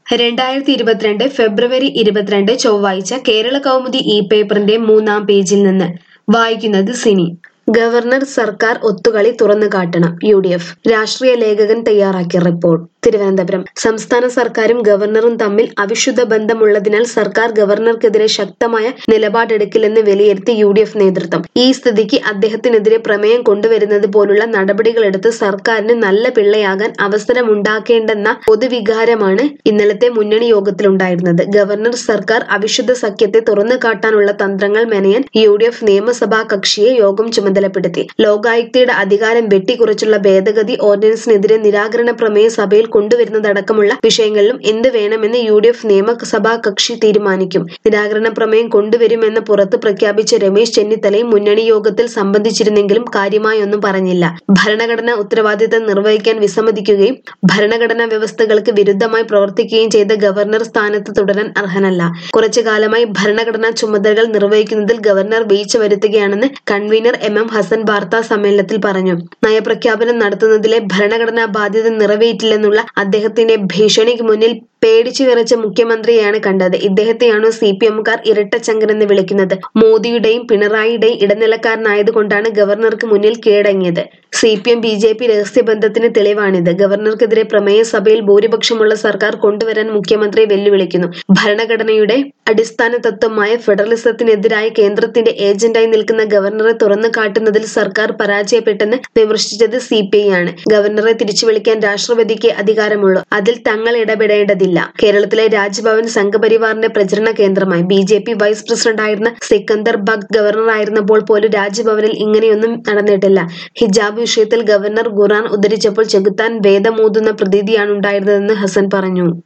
രണ്ടായിരത്തി ഇരുപത്തിരണ്ട് ഫെബ്രുവരി ഇരുപത്തിരണ്ട് ചൊവ്വാഴ്ച കേരള കൗമുദി ഇ പേപ്പറിന്റെ മൂന്നാം പേജിൽ നിന്ന് വായിക്കുന്നത് സിനി ഗവർണർ സർക്കാർ ഒത്തുകളി തുറന്നു കാട്ടണം യു ഡി എഫ് രാഷ്ട്രീയ ലേഖകൻ തയ്യാറാക്കിയ റിപ്പോർട്ട് തിരുവനന്തപുരം സംസ്ഥാന സർക്കാരും ഗവർണറും തമ്മിൽ അവിശുദ്ധ ബന്ധമുള്ളതിനാൽ സർക്കാർ ഗവർണർക്കെതിരെ ശക്തമായ നിലപാടെടുക്കില്ലെന്ന് വിലയിരുത്തി യു ഡി എഫ് നേതൃത്വം ഈ സ്ഥിതിക്ക് അദ്ദേഹത്തിനെതിരെ പ്രമേയം കൊണ്ടുവരുന്നത് പോലുള്ള നടപടികളെടുത്ത് സർക്കാരിന് നല്ല പിള്ളയാകാൻ അവസരമുണ്ടാക്കേണ്ടെന്ന പൊതുവികാരമാണ് ഇന്നലത്തെ മുന്നണി യോഗത്തിലുണ്ടായിരുന്നത് ഗവർണർ സർക്കാർ അവിശുദ്ധ സഖ്യത്തെ തുറന്നു കാട്ടാനുള്ള തന്ത്രങ്ങൾ മെനയാൻ യു ഡി എഫ് നിയമസഭാ കക്ഷിയെ യോഗം ചുമതലപ്പെടുത്തി ലോകായുക്തയുടെ അധികാരം വെട്ടിക്കുറച്ചുള്ള ഭേദഗതി ഓർഡിനൻസിനെതിരെ നിരാകരണ പ്രമേയ സഭയിൽ കൊണ്ടുവരുന്നതടക്കമുള്ള വിഷയങ്ങളിലും എന്ത് വേണമെന്ന് യു ഡി എഫ് നിയമസഭാ കക്ഷി തീരുമാനിക്കും നിരാകരണ പ്രമേയം കൊണ്ടുവരുമെന്ന് പുറത്ത് പ്രഖ്യാപിച്ച രമേശ് ചെന്നിത്തലയും മുന്നണി യോഗത്തിൽ സംബന്ധിച്ചിരുന്നെങ്കിലും കാര്യമായൊന്നും പറഞ്ഞില്ല ഭരണഘടനാ ഉത്തരവാദിത്തം നിർവഹിക്കാൻ വിസമ്മതിക്കുകയും ഭരണഘടനാ വ്യവസ്ഥകൾക്ക് വിരുദ്ധമായി പ്രവർത്തിക്കുകയും ചെയ്ത ഗവർണർ സ്ഥാനത്ത് തുടരാൻ അർഹനല്ല കുറച്ചു കാലമായി ഭരണഘടനാ ചുമതലകൾ നിർവഹിക്കുന്നതിൽ ഗവർണർ വീഴ്ച വരുത്തുകയാണെന്ന് കൺവീനർ എം എം ഹസൻ വാർത്താ സമ്മേളനത്തിൽ പറഞ്ഞു നയപ്രഖ്യാപനം നടത്തുന്നതിലെ ഭരണഘടനാ ബാധ്യത നിറവേറ്റില്ലെന്നുള്ള അദ്ദേഹത്തിന്റെ ഭീഷണിക്ക് മുന്നിൽ പേടിച്ചു വിറച്ച മുഖ്യമന്ത്രിയെയാണ് കണ്ടത് ഇദ്ദേഹത്തെയാണോ സി പി എമ്മുകാർ ഇരട്ടച്ചങ്കൻ എന്ന് വിളിക്കുന്നത് മോദിയുടെയും പിണറായിയുടെയും ഇടനിലക്കാരനായതുകൊണ്ടാണ് ഗവർണർക്ക് മുന്നിൽ കീഴടങ്ങിയത് C P M B J P രഹസ്യബന്ധത്തിന് തെളിവാണിത് ഗവർണർക്കെതിരെ പ്രമേയ സഭയിൽ ഭൂരിപക്ഷമുള്ള സർക്കാർ കൊണ്ടുവരാൻ മുഖ്യമന്ത്രിയെ വെല്ലുവിളിക്കുന്നു ഭരണഘടനയുടെ അടിസ്ഥാന തത്വമായ ഫെഡറലിസത്തിനെതിരായ കേന്ദ്രത്തിന്റെ ഏജന്റായി നിൽക്കുന്ന ഗവർണറെ തുറന്നു കാട്ടുന്നതിൽ സർക്കാർ പരാജയപ്പെട്ടെന്ന് വിമർശിച്ചത് സി പി ഐ ആണ് ഗവർണറെ തിരിച്ചു വിളിക്കാൻ രാഷ്ട്രപതിക്ക് അധികാരമുള്ളൂ അതിൽ തങ്ങൾ ഇടപെടേണ്ടതില്ല കേരളത്തിലെ രാജ്ഭവൻ സംഘപരിവാറിന്റെ പ്രചരണ കേന്ദ്രമായി ബി ജെ പി വൈസ് പ്രസിഡന്റായിരുന്ന സിക്കന്ദർ ഭഗ് ഗവർണറായിരുന്നപ്പോൾ പോലും രാജ്ഭവനിൽ ഇങ്ങനെയൊന്നും നടന്നിട്ടില്ല ഹിജാബ് വിഷയത്തിൽ ഗവർണർ ഖുറാൻ ഉദ്ധരിച്ചപ്പോൾ ചെകുത്താൻ വേദമൂതുന്ന പ്രതീതിയാണ് ഉണ്ടായിരുന്നതെന്ന് ഹസൻ പറഞ്ഞു